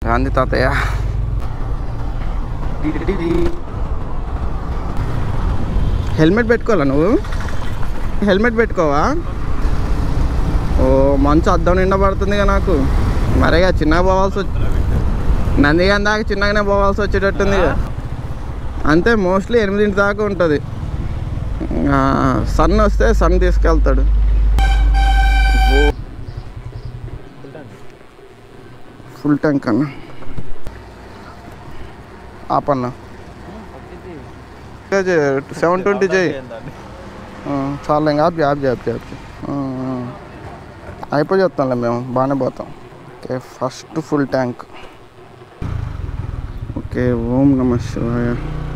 గాంధీ తాతయ్య హెల్మెట్ పెట్టుకోవాలా నువ్వు హెల్మెట్ పెట్టుకోవా ఓ మంచు అద్దం నిండా పడుతుందిగా నాకు మరేగా చిన్నగా పోవాల్సి వచ్చి నందిగాని దాకా చిన్నగానే పోవాల్సి వచ్చేటట్టుంది అంతే మోస్ట్లీ ఎనిమిదింటి దాకా ఉంటుంది సన్ వస్తే సన్ తీసుకెళ్తాడు ఫుల్ ట్యాంక్ అన్న ఆపన్న సెవెన్ ట్వంటీ చేయి చాలా ఇంకా ఆప్ ఆప్ ఆప్ ఆప్ అయిపోయి చెప్తాంలే మేము బాగానే పోతాం okay first full tank okay ఓం నమ శివాయ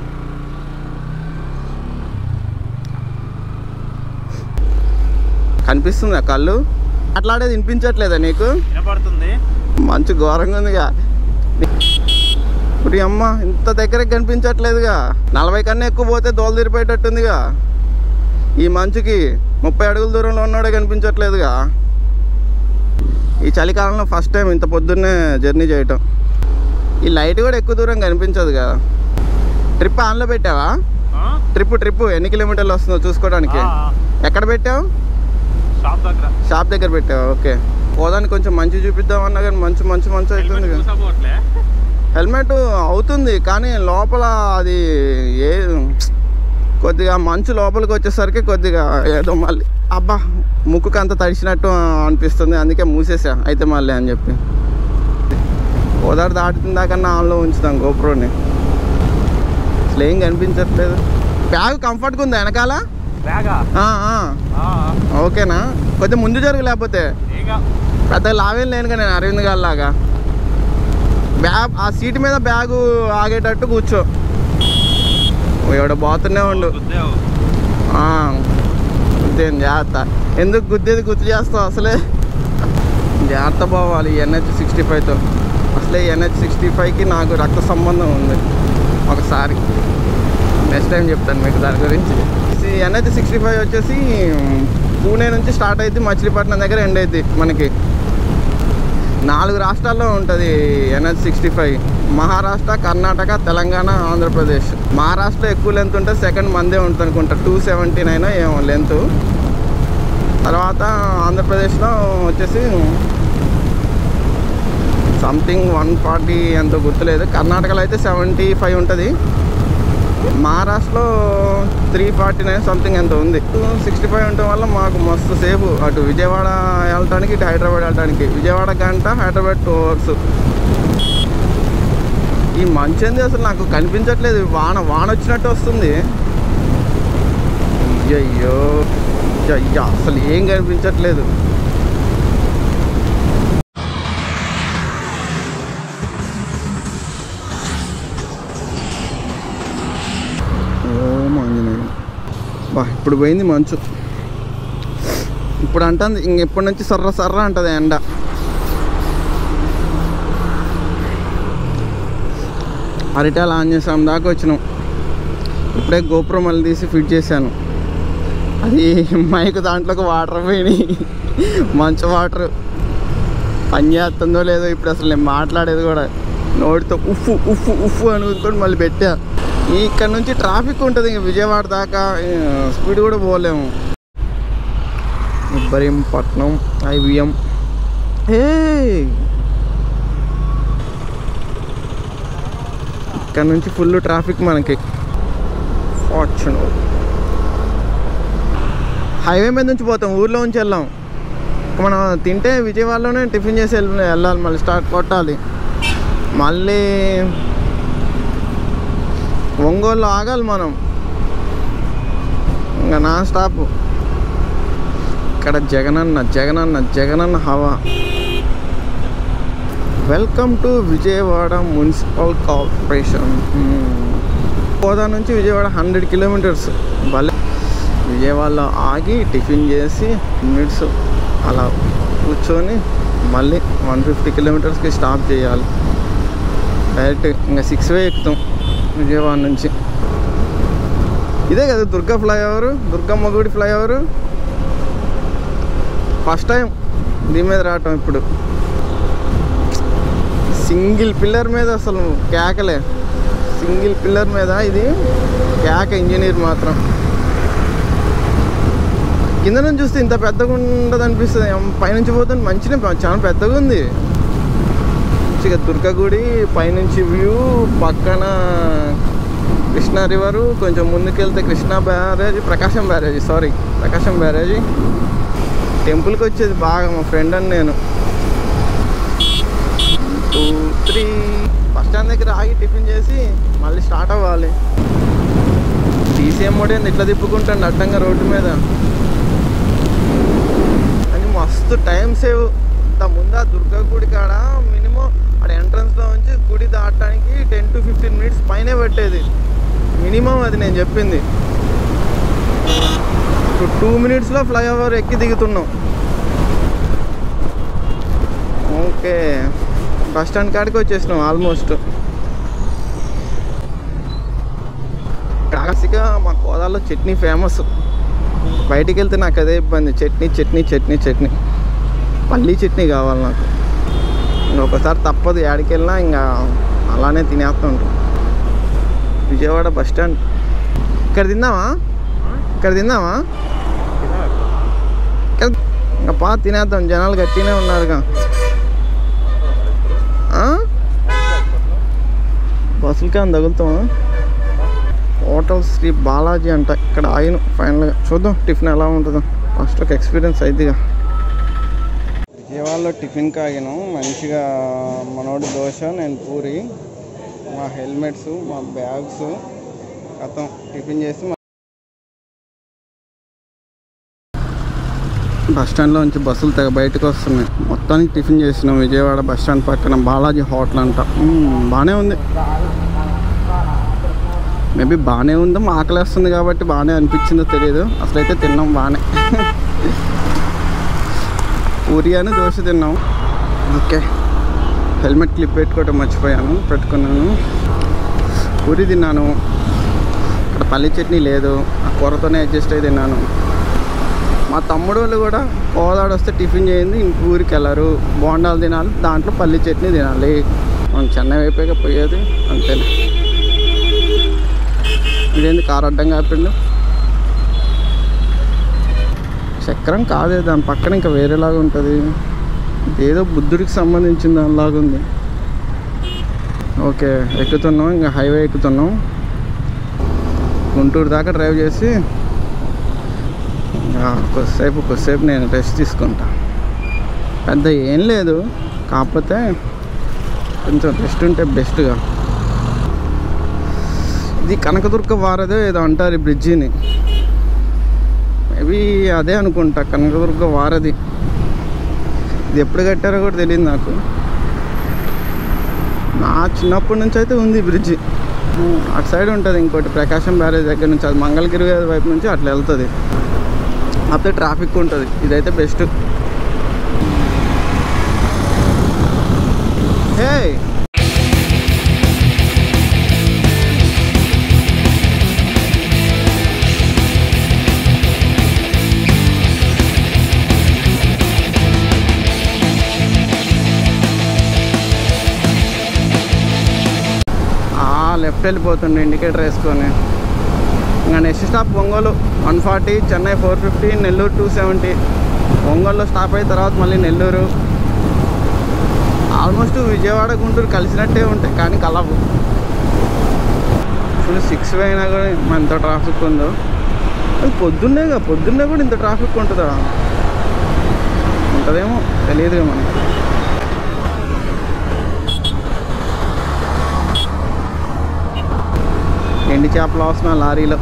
కనిపిస్తుందా కళ్ళు మాట్లాడేది వినిపించట్లేదా నీకు వినపడుతుంది మంచి ఘోరంగా ఉందిగా ఇప్పుడు అమ్మ ఇంత దగ్గరకు కనిపించట్లేదుగా నలభై కన్నా ఎక్కువ పోతే దోలు తిరిపోయేటట్టుందిగా ఈ మంచుకి ముప్పై అడుగుల దూరంలో ఉన్నాడే కనిపించట్లేదుగా ఈ చలికాలంలో ఫస్ట్ టైం ఇంత పొద్దున్నే జర్నీ చేయటం ఈ లైట్ కూడా ఎక్కువ దూరం కనిపించదుగా ట్రిప్ ఆన్లో పెట్టావా ట్రిప్ ట్రిప్ ఎన్ని కిలోమీటర్లు వస్తుందో చూసుకోవడానికి ఎక్కడ పెట్టావు షాప్ దగ్గర షాప్ దగ్గర పెట్టావా ఓకే పోదానికి కొంచెం మంచి చూపిద్దామన్నా కానీ మంచి మంచి మంచి అవుతుంది కదా చూసపోవట్లే హెల్మెట్ అవుతుంది కానీ లోపల అది ఏ కొద్దిగా మంచు లోపలికి వచ్చేసరికి కొద్దిగా ఏదో మళ్ళీ అబ్బా ముక్కుకి అంత తడిచినట్టు అనిపిస్తుంది అందుకే మూసేసా అయితే మళ్ళీ అని చెప్పి గోదావరి దాటుతున్న దాకన్నా ఆన్లో ఉంచుతాం గోప్రోని అసలు ఏం కనిపించట్లేదు బ్యాగ్ కంఫర్ట్గా ఉందా వెనకాల బ్యాగా ఆ, ఆ. ఓకేనా కొద్దిగా ముందు జరుగు లేకపోతే ఏగా పెద్దగా లావేం లేనుగా నేను అరవింద్ గారిలాగా బ్యాగ్ ఆ సీట్ మీద బ్యాగు ఆగేటట్టు కూర్చో ఎవడ పోతూనే ఉండు గుద్దేవు ఆ, గుద్దేం జాగ్రత్త ఎందుకు గుద్దేది గుర్తు చేస్తావు అసలే జాగ్రత్త పోవాలి ఎన్హెచ్ సిక్స్టీ ఫైవ్తో అసలే ఎన్హెచ్ సిక్స్టీ ఫైవ్కి నాకు రక్త సంబంధం ఉంది ఒకసారి నెక్స్ట్ టైం చెప్తాను మీకు దాని గురించి ఎన్హెచ్ సిక్స్టీ ఫైవ్ వచ్చేసి పూణే నుంచి స్టార్ట్ అయితే మచిలీపట్నం దగ్గర ఎండ్ అవుతుంది మనకి నాలుగు రాష్ట్రాల్లో ఉంటుంది NH sixty five Maharashtra Karnataka Telangana Andhra Pradesh మహారాష్ట్రలో ఎక్కువ లెంత్ ఉంటుంది సెకండ్ మందే ఉంటుంది అనుకుంటా టూ సెవెంటీ నైన్ ఏమో లెంత్ తర్వాత ఆంధ్రప్రదేశ్లో వచ్చేసి సంథింగ్ వన్ ఫార్టీ ఎంతో గుర్తులేదు కర్ణాటకలో అయితే సెవెంటీ ఫైవ్ ఉంటుంది మహారాష్ట్రలో త్రీ ఫార్టీ నైన్ సంథింగ్ ఎంత ఉంది సిక్స్టీ ఫైవ్ ఉండటం వల్ల మాకు మస్తు సేపు అటు విజయవాడ వెళ్ళటానికి ఇటు హైదరాబాద్ వెళ్ళటానికి విజయవాడ గంట హైదరాబాద్ టూ అవర్స్ ఈ మంచి అసలు నాకు కనిపించట్లేదు వాన వాన వచ్చినట్టు వస్తుంది అయ్యో అయ్యా అసలు ఏం కనిపించట్లేదు ఓం ఆంజనేయం బా ఇప్పుడు పోయింది మంచు ఇప్పుడు అంటుంది ఇంకెప్పటి నుంచి సర్ర సర్ర అంటది ఎండ అరిటాలు ఆన్ చేసాం దాకా వచ్చినాం ఇప్పుడే గోపురం మళ్ళీ తీసి ఫిట్ చేశాను అది మైక్ దాంట్లోకి వాటర్ పోయినాయి మంచు వాటర్ పని చేస్తుందో లేదో ఇప్పుడు అసలు నేను మాట్లాడేది కూడా నోటితో ఉఫ్ఫు ఉఫ్ఫు ఉఫ్ఫు అని ఊదుకొని మళ్ళీ పెట్టా ఇక్కడ నుంచి ట్రాఫిక్ ఉంటుంది ఇంక విజయవాడ దాకా స్పీడ్ కూడా పోలేము ఇబ్బరింపట్నం ఐవిఎం ఏ ఇక్కడ నుంచి ఫుల్ ట్రాఫిక్ మనకి ఫార్చునర్ హైవే మీద నుంచి పోతాం ఊర్లో నుంచి వెళ్ళాం మనం తింటే విజయవాడలోనే టిఫిన్ చేసి వెళ్ళి వెళ్ళాలి మళ్ళీ స్టార్ట్ కొట్టాలి మళ్ళీ ఒంగోలు ఆగాలి మనం ఇంకా నా స్టాప్ ఇక్కడ జగనన్న జగనన్న జగనన్న హవా welcome to Vijayawada municipal corporation కోదా నుంచి విజయవాడ హండ్రెడ్ కిలోమీటర్స్ భలే విజయవాడలో ఆగి టిఫిన్ చేసి మినిట్స్ అలా కూర్చొని మళ్ళీ వన్ ఫిఫ్టీ కిలోమీటర్స్కి స్టాప్ చేయాలి డైరెక్ట్ ఇంకా సిక్స్ వే ఎక్కుతాం విజయవాడ నుంచి ఇదే కదా దుర్గా ఫ్లైఓవర్ దుర్గమ్మ గుడి ఫ్లైఓవర్ ఫస్ట్ టైం దీని మీద రావటం ఇప్పుడు సింగిల్ పిల్లర్ మీద అసలు కేకలే సింగిల్ పిల్లర్ మీద ఇది కేక ఇంజనీర్ మాత్రం కింద నుంచి చూస్తే ఇంత పెద్దగా ఉండదు అనిపిస్తుంది ఏం- పైనుంచి పోతుంది మంచిగా చాలా పెద్దగా ఉంది మంచిగా దుర్గగుడి పైనుంచి వ్యూ పక్కన కృష్ణా రివరు కొంచెం ముందుకెళ్తే కృష్ణా బ్యారేజీ ప్రకాశం బ్యారేజీ సారీ ప్రకాశం బ్యారేజీ టెంపుల్కి వచ్చేది బాగా మా ఫ్రెండ్ అని నేను టూ త్రీ బస్ స్టాండ్ దగ్గర ఆగి టిఫిన్ చేసి మళ్ళీ స్టార్ట్ అవ్వాలి టీసీఎం మోడే ఇట్లా తిప్పుకుంటాడు అడ్డంగా రోడ్డు మీద అని మస్తు టైం సేవ్ ఇంత ముందా దుర్గా గుడి కాడ మినిమం అక్కడ ఎంట్రన్స్లో నుంచి గుడి దాటడానికి టెన్ టు ఫిఫ్టీన్ మినిట్స్ పైనే పెట్టేది మినిమం అది నేను చెప్పింది ఇప్పుడు టూ మినిట్స్లో ఫ్లైఓవర్ ఎక్కి దిగుతున్నాం ఓకే బస్ స్టాండ్ కాడికి వచ్చేసినాం ఆల్మోస్ట్ కాసిగా మా కోదాల్లో చట్నీ ఫేమస్ బయటికి వెళ్తే నాకు అదే ఇబ్బంది చట్నీ చట్నీ చట్నీ చట్నీ పల్లీ చట్నీ కావాలి నాకు ఇంకొకసారి తప్పదు ఏడికి వెళ్ళినా ఇంకా అలానే తినేస్తుంటాం విజయవాడ బస్ స్టాండ్ ఇక్కడ తిందామా ఇక్కడ తిందామా ఇక్కడ ఇంకా పా తినేద్దాం జనాలు గట్టినే ఉన్నారుగా ఆ? బస్సులకి అని తగులుతామా హోటల్ శ్రీ బాలాజీ అంట ఇక్కడ ఆయన ఫైనల్గా చూద్దాం టిఫిన్ ఎలా ఉంటుందో ఫస్ట్ ఒక ఎక్స్పీరియన్స్ అయిద్దిగా విజయవాడలో టిఫిన్ కాగినాం మంచిగా మనోడి దోశ నేను పూరి మా హెల్మెట్స్ మా బ్యాగ్స్ గతం టిఫిన్ చేసి బస్ స్టాండ్లో నుంచి బస్సులు తెగ బయటకు వస్తున్నాయి మొత్తానికి టిఫిన్ చేసినాం విజయవాడ బస్ స్టాండ్ పక్కన బాలాజీ హోటల్ అంట మ్మ్, బాగానే ఉంది మేబీ బాగానే ఉందో ఆకలేస్తుంది కాబట్టి బాగానే అనిపించిందో తెలియదు అసలైతే తిన్నాం బాగానే పూరి అని దోశ తిన్నాం ఓకే హెల్మెట్ క్లిప్ పెట్టుకోవటం మర్చిపోయాను పెట్టుకున్నాను పూరి తిన్నాను ఇక్కడ పల్లి చట్నీ లేదు ఆ కూరతోనే అడ్జస్ట్ అయి తిన్నాను మా తమ్ముడు వాళ్ళు కూడా కోదాడు వస్తే టిఫిన్ చేయింది ఇంక ఊరికి వెళ్ళరు బోండాలు తినాలి దాంట్లో పల్లి చట్నీ తినాలి మనం చెన్నై వైపుగా పోయేది అంతేనా ఇదేంది కారు అడ్డం కాపిండు చక్రం కాదే దాని పక్కన ఇంకా వేరేలాగా ఉంటుంది ఇదేదో బుద్ధుడికి సంబంధించిన దానిలాగా ఉంది ఓకే ఎక్కుతున్నాం ఇంకా హైవే ఎక్కుతున్నాం గుంటూరు దాకా డ్రైవ్ చేసి ఇంకా కొద్దిసేపు కొద్దిసేపు నేను రెస్ట్ తీసుకుంటా పెద్ద ఏం లేదు కాకపోతే కొంచెం రెస్ట్ ఉంటే బెస్ట్గా ఇది కనకదుర్గ వారదే ఏదో అంటారు ఈ బ్రిడ్జిని మేబీ అదే అనుకుంటా కనకదుర్గ వారది ఇది ఎప్పుడు కట్టారో కూడా తెలియదు నాకు నా చిన్నప్పటి నుంచి అయితే ఉంది బ్రిడ్జి అటు సైడ్ ఉంటుంది ఇంకోటి ప్రకాశం బ్యారేజ్ దగ్గర నుంచి అది మంగళగిరి వైపు నుంచి అట్లా వెళ్తుంది అప్పుడు ట్రాఫిక్ ఉంటుంది ఇదైతే బెస్ట్ హే లెఫ్ట్ వెళ్ళిపోతుండే ఇండికేటర్ వేసుకొని ఇంకా next stop Ongole one forty Chennai four fifty Nellore two seventy ఒంగోలులో స్టాప్ అయిన తర్వాత మళ్ళీ నెల్లూరు ఆల్మోస్ట్ విజయవాడ గుంటూరు కలిసినట్టే ఉంటాయి కానీ కలవు ఇప్పుడు సిక్స్ అయినా కూడా మన ఎంత ట్రాఫిక్ ఉందో అది పొద్దున్నేగా పొద్దున్నే కూడా ఇంత ట్రాఫిక్ ఉంటుందా ఉంటుందేమో తెలియదుగా మనకి ఎండి చేపలు వస్తున్నా లారీలో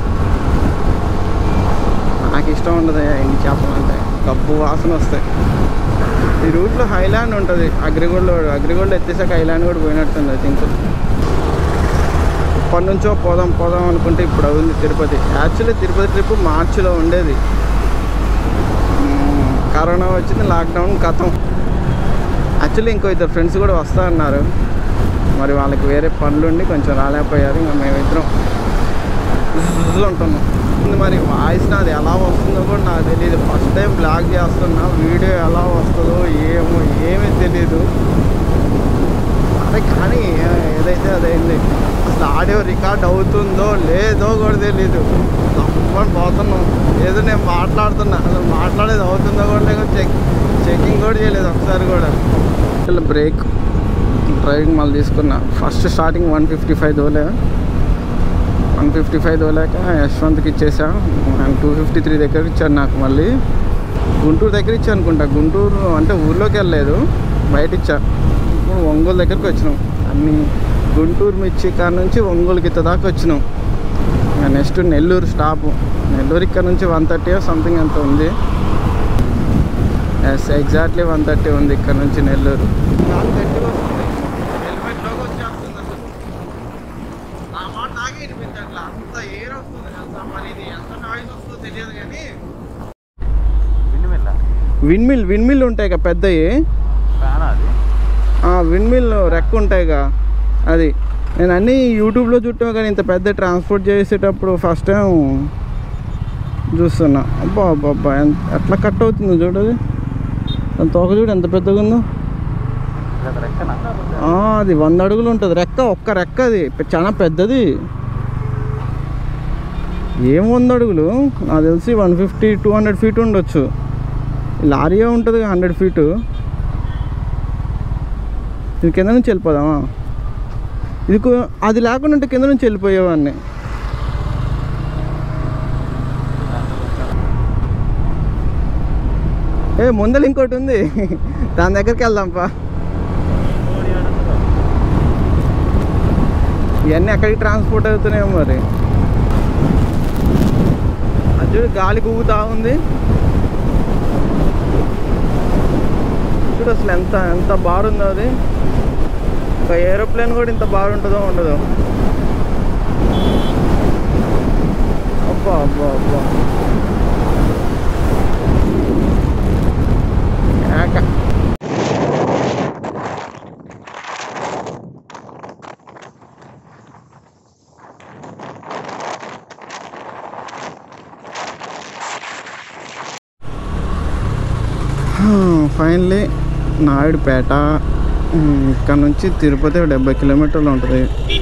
నాకు ఇష్టం ఉండదు ఎండి చేపలు అంటే గబ్బు వాసన వస్తాయి ఈ రూట్లో హైలాండ్ ఉంటుంది అగ్రిగోల్డ్ అగ్రిగోల్డ్ ఎత్తేసాక హైలాండ్ కూడా పోయినట్టుంది ఐ థింక్ ఇప్పటి నుంచో పోదాం పోదాం అనుకుంటే ఇప్పుడు అవుంది తిరుపతి యాక్చువల్లీ తిరుపతి ట్రిప్ మార్చిలో ఉండేది మ్మ్, కరోనా వచ్చింది లాక్డౌన్ కథం యాక్చువల్లీ ఇంకో ఇద్దరు ఫ్రెండ్స్ కూడా వస్తా అన్నారు మరి వాళ్ళకి వేరే పనులు ఉండి కొంచెం రాలేకపోయారు ఇంకా మేమిద్దరం జుజ్జులు ఉంటున్నాం ఇది మరి వాయిస్ నాది ఎలా వస్తుందో కూడా నాకు తెలియదు ఫస్ట్ టైం బ్లాగ్ చేస్తున్నా వీడియో ఎలా వస్తుందో ఏమో ఏమీ తెలియదు సరే కానీ ఏదైతే అదైంది అసలు ఆడియో రికార్డ్ అవుతుందో లేదో కూడా తెలీదు తప్పని పోతున్నాం ఏదో నేను మాట్లాడుతున్నా అసలు మాట్లాడేది అవుతుందో కూడా లేదో చెక్ చెకింగ్ కూడా చేయలేదు ఒకసారి కూడా అసలు బ్రేక్ డ్రైవింగ్ మళ్ళీ తీసుకున్నా first starting one fifty five దోలే వన్ ఫిఫ్టీ ఫైవ్ దోలేక యశ్వంత్కి ఇచ్చేసా అండ్ టూ ఫిఫ్టీ త్రీ దగ్గర ఇచ్చాను నాకు మళ్ళీ గుంటూరు దగ్గర ఇచ్చా అనుకుంటా గుంటూరు అంటే ఊర్లోకి వెళ్ళలేదు బయట ఇచ్చా ఇప్పుడు ఒంగోలు దగ్గరికి వచ్చినాం అన్ని గుంటూరు మిర్చి కాడ నుంచి ఒంగోలు గిత్త దాకా వచ్చినాం నెక్స్ట్ నెల్లూరు స్టాప్ నెల్లూరు ఇక్కడ నుంచి వన్ థర్టీ సంథింగ్ ఎంత ఉంది ఎస్ ఎగ్జాక్ట్లీ వన్ థర్టీ ఉంది ఇక్కడ నుంచి నెల్లూరు తెలియదు కానీ విండిమిల్ల విండ్మిల్ విండ్మిల్ ఉంటాయి కదా పెద్దవి ఫ్యాన్ అది విండ్మిల్ రెక్క ఉంటాయిగా అది నేను అన్నీ యూట్యూబ్లో చుట్టాను కానీ ఇంత పెద్ద ట్రాన్స్పోర్ట్ చేసేటప్పుడు ఫస్ట్ టైం చూస్తున్నా అబ్బా అబ్బా అబ్బా ఎంత ఎట్లా కట్ అవుతుంది చూడది దాని తోక చూడు ఎంత పెద్దగా ఉందో ఇది ఒక రెక్కనా ఆ, అది వంద అడుగులు ఉంటుంది రెక్క ఒక్క రెక్క అది పె- చాలా పెద్దది ఏం వంద అడుగులు నాకు తెలిసి one fifty two hundred feet ఉండొచ్చు లారీయే ఉంటుంది హండ్రెడ్ ఫీటు ఇది కింద నుంచి వెళ్ళిపోదామా ఇది కు- అది లేకుండా ఉంటే కింద నుంచి వెళ్ళిపోయేవాడిని ఏ ముందర ఇంకోటి ఉంది దాని దగ్గరికి వెళ్దాంపా ఇవన్నీ ఎక్కడికి ట్రాన్స్పోర్ట్ అవుతున్నాయో మరి అది చూడు గాలి ఊగుతా ఉంది చూడు అసలు ఎంత ఎంత బారుందో అది ఒక ఏరోప్లేన్ కూడా ఇంత బాగుంటుందో ఉండదో అబ్బా అబ్బా అబ్బా ఏక ఫైనలీ నాయుడుపేట ఉమ్, ఇక్కడ నుంచి తిరుపతి డెబ్బై కిలోమీటర్లు ఉంటుంది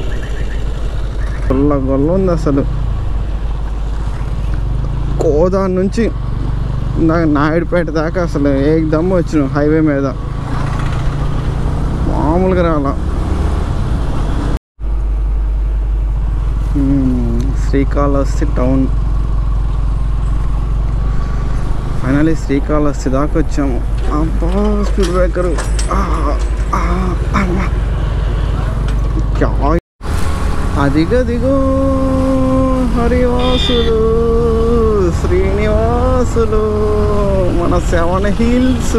గొల్ల గొల్ల ఉంది అసలు కోదా నుంచి నా- నాయుడుపేట దాకా అసలు ఏకదమ్ వచ్చిన హైవే మీద మామూలుగా రాలా ఉమ్, శ్రీకాళహస్తి టౌన్ ఫైనలీ శ్రీకాళహస్తి దాకా వచ్చాము అబ్బా స్పీడ్ బ్రేకరు ఆ, ఆ, అమ్మా. క్యా అదిగదిగో హరివాసులు శ్రీనివాసులు మన సెవెన్ హిల్స్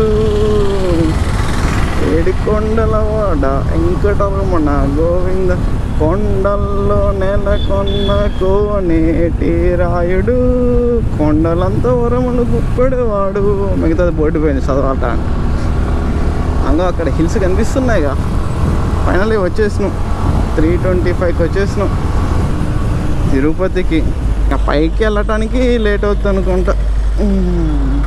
ఏడికొండలవాడ వెంకటరమణ గోవింద కొండల్లో నెలకొన్న కోనేటి రాయుడు కొండలంతా వరములు గుప్పెడువాడు మిగతాది బోర్డు పోయింది చదవాట అంగా అక్కడ హిల్స్ కనిపిస్తున్నాయిగా ఫైనల్లీ వచ్చేసినాం త్రీ ట్వంటీ ఫైవ్కి వచ్చేసినాం తిరుపతికి ఇంకా పైకి వెళ్ళటానికి లేట్ అవుతుంది అనుకుంటా ఉమ్.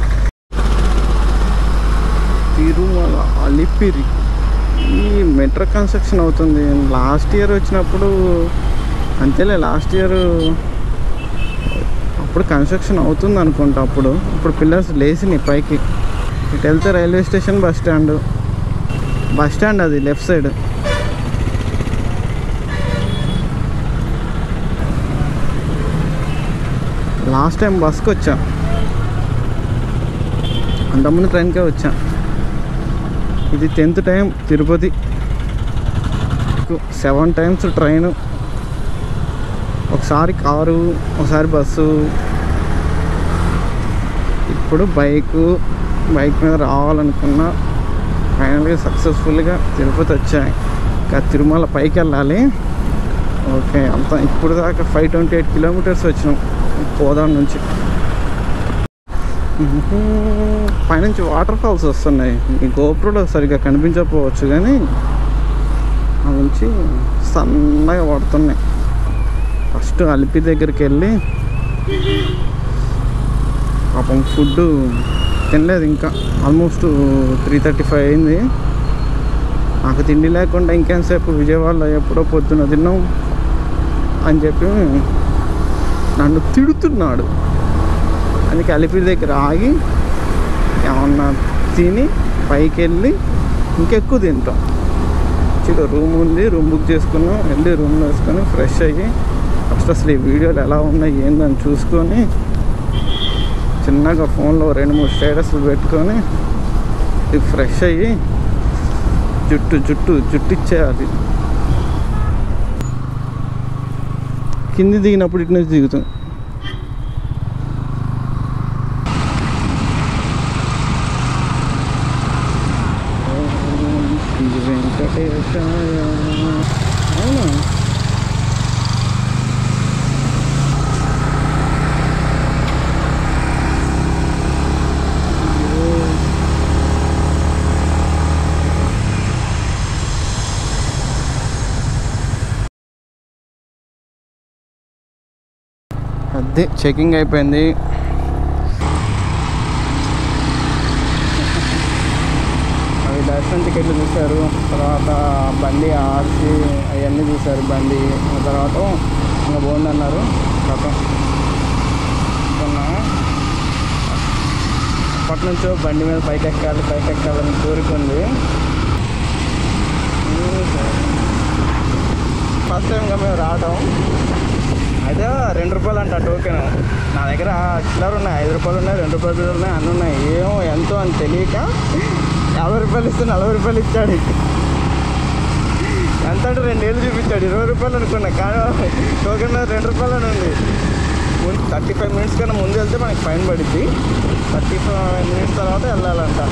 తిరుమల అలిపిరి ఈ మెట్రో కన్స్ట్రక్షన్ అవుతుంది లాస్ట్ ఇయర్ వచ్చినప్పుడు అంతేలే లాస్ట్ ఇయర్ అప్పుడు కన్స్ట్రక్షన్ అవుతుంది అనుకుంటా అప్పుడు ఇప్పుడు పిల్లర్స్ లేచినాయి పైకి ఇటు వెళ్తే railway station bus stand bus stand అది లెఫ్ట్ సైడ్ లాస్ట్ టైం బస్కి వచ్చా అంతకుముందు ట్రైన్కే వచ్చా ఇది tenth time Tirupati seven times train ఒకసారి కారు ఒకసారి బస్సు ఇప్పుడు బైకు బైక్ మీద రావాలనుకున్నా ఫైనల్గా సక్సెస్ఫుల్గా తిరుపతి వచ్చాయి ఇంకా తిరుమల పైకి వెళ్ళాలి ఓకే అంత ఇప్పుడు దాకా ఫైవ్ ట్వంటీ ఎయిట్ కిలోమీటర్స్ వచ్చినాం పోదాం నుంచి పైనుంచి వాటర్ ఫాల్స్ వస్తున్నాయి ఈ గోపురంలో సరిగ్గా కనిపించకపోవచ్చు కానీ ఆ నుంచి సన్నగా పడుతున్నాయి ఫస్ట్ అలిపి దగ్గరికి వెళ్ళి పాపం ఫుడ్ తినలేదు ఇంకా ఆల్మోస్ట్ త్రీ థర్టీ ఫైవ్ అయింది నాకు తిండి లేకుండా ఇంకెంతసేపు విజయవాడలో ఎప్పుడో పొద్దున తిన్నాం అని చెప్పి నన్ను తిడుతున్నాడు అందుకే అలిపిరి దగ్గర ఆగి ఏమన్నా తిని పైకి వెళ్ళి ఇంకెక్కువ తింటాం చిన్న రూమ్ ఉంది రూమ్ బుక్ చేసుకున్నాం వెళ్ళి రూమ్ వేసుకొని ఫ్రెష్ అయ్యి ఫస్ట్ అసలు ఈ వీడియోలు ఎలా ఉన్నాయి ఏందని చూసుకొని చిన్నగా ఫోన్లో రెండు మూడు స్టేటస్లు పెట్టుకొని ఇది ఫ్రెష్ అయ్యి జుట్టు జుట్టు జుట్టు ఇచ్చేయాలి కింది దిగినప్పుడు ఇటు నుంచి దిగుతాం శ్రీ వెంకటేశాయ అవునా అదే చెకింగ్ అయిపోయింది అవి దర్శనం టికెట్లు చూశారు తర్వాత బండి ఆర్సి అవన్నీ చూశారు బండి ఆ తర్వాత ఇంకా బాగుంది అన్నారు గతం అప్పటి నుంచో బండి మీద పైకి ఎక్కాలి పైకి ఎక్కాలని కోరిక ఉంది ఫస్ట్ టైంగా మేము రావడం అయితే రెండు రూపాయలు అంట టోకెన్ నా దగ్గర చిల్లర ఉన్నాయి ఐదు రూపాయలు ఉన్నాయి రెండు రూపాయలు బిళ్ళలు ఉన్నాయి అన్నీ ఉన్నాయి ఏమో ఎంతో అని తెలియక యాభై రూపాయలు ఇస్తే నలభై రూపాయలు ఇచ్చాడు ఎంత అంటే రెండేళ్ళు చూపించాడు ఇరవై రూపాయలు అనుకున్నా కానీ టోకెన్ మీద రెండు రూపాయలు అని ఉంది ముందు థర్టీ ఫైవ్ మినిట్స్ కన్నా ముందు వెళ్తే మనకి ఫైన్ పడుద్ది థర్టీ ఫైవ్ మినిట్స్ తర్వాత వెళ్ళాలంట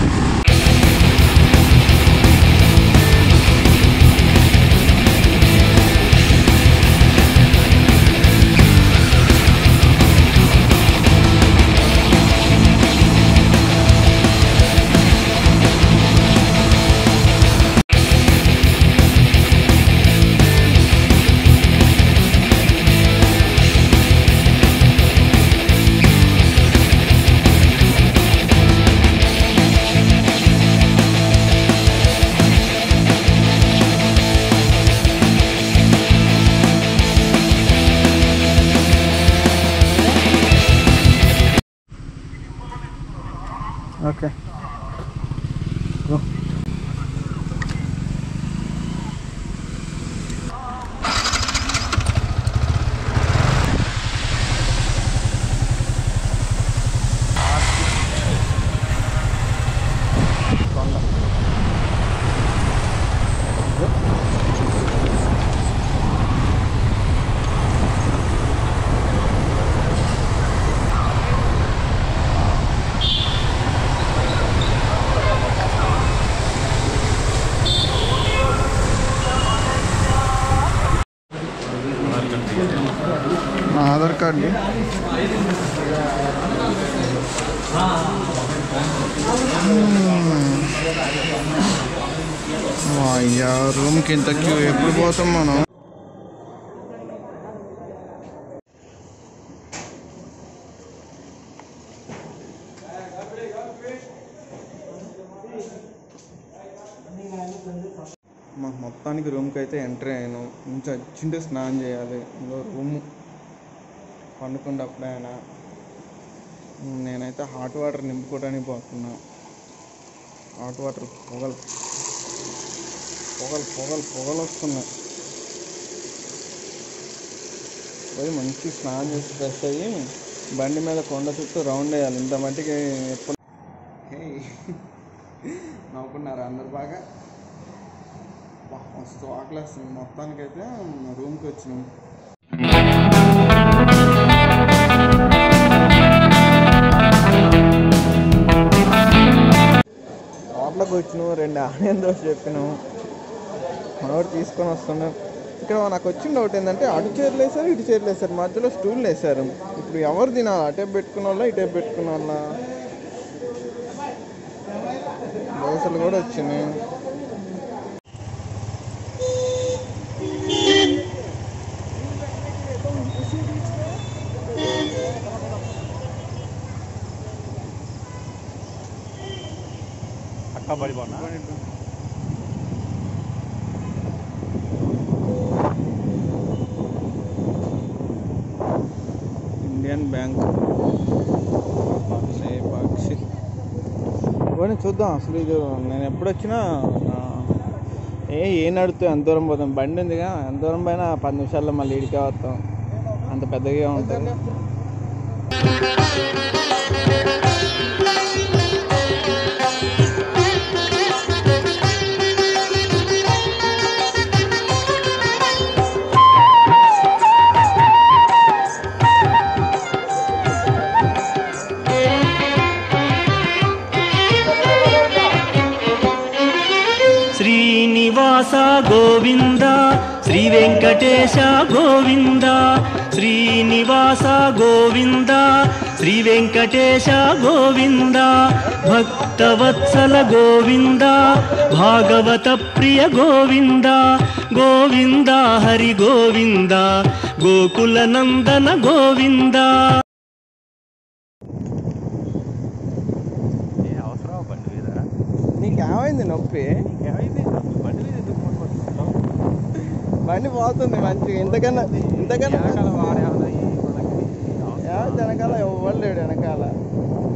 ఓకే నా ఆధార్ కార్డు అయ్యా రూమ్కి ఇంత క్యూ ఎప్పుడు పోతాం మనం మా మొత్తానికి రూమ్కి అయితే ఎంటర్ అయ్యాను నుంచి వచ్చింటే స్నానం చేయాలి ఇంకో రూమ్ పండుకున్నప్పుడే ఆయన నేనైతే హాట్ వాటర్ నింపుకోవడానికి పోతున్నా హాట్ వాటర్ పొగలు పొగలు పొగలు పొగలు వస్తున్నాయి పోయి మంచి స్నానం చేసి ఫ్రెష్ అయ్యి బండి మీద కొండ చుట్టూ రౌండ్ వేయాలి ఇంత మట్టికి ఎప్పుడు హే నవ్వుకున్నారా అందరు బాగా వా, మస్తు ఆకలేస్తుంది మొత్తానికైతే రూమ్కి వచ్చినాం లోపలికి వచ్చినాం రెండు ఆనియన్ దోశ చెప్పినాం మనోడు తీసుకొని వస్తున్నాం ఇక్కడ నాకు వచ్చిన డౌట్ ఏంటంటే అటు చీరలు వేసారు ఇటు చీరలు వేసారు మధ్యలో స్టూల్ వేసారు ఇప్పుడు ఎవరు తినాలి అటే పెట్టుకున్న వాళ్ళ ఇటే పెట్టుకున్న వాళ్ళ దోశలు కూడా వచ్చినాయి అక్క పడిపోనా బ్యాంక్ లేపాక్షి పోనీ చూద్దాం అసలు ఇది నేను ఎప్పుడు వచ్చినా ఆ, ఏ ఏ నడుతూ ఎంత దూరం పోతాం బండి ఉందిగా ఎంత దూరం పైన పది నిమిషాల్లో మళ్ళీ ఇడికే వస్తాం అంత పెద్దగా ఉంటుంది శ్రీనివాస గోవింద శ్రీ వెంకటేశ గోవింద శ్రీనివాస గోవింద శ్రీ వెంకటేశ గోవింద భక్తవత్సల గోవింద భాగవత ప్రియ గోవింద గోవింద హరి గోవింద గోకుల నందన గోవింద ఏ అవసరం బండి మీద నీకేమైంది నొప్పి ఏమైంది బండి మీద ఎందుకు కొనుక్కొచ్చుకుంటావు? బండి పోతుంది మంచిగా ఇంతకన్నా ఇంతకన్నా వెనకాల వాడే వాళ్ళకి మనకి యా, అవసరం. వెనకాల ఎవ్వరు లేడు వెనకాల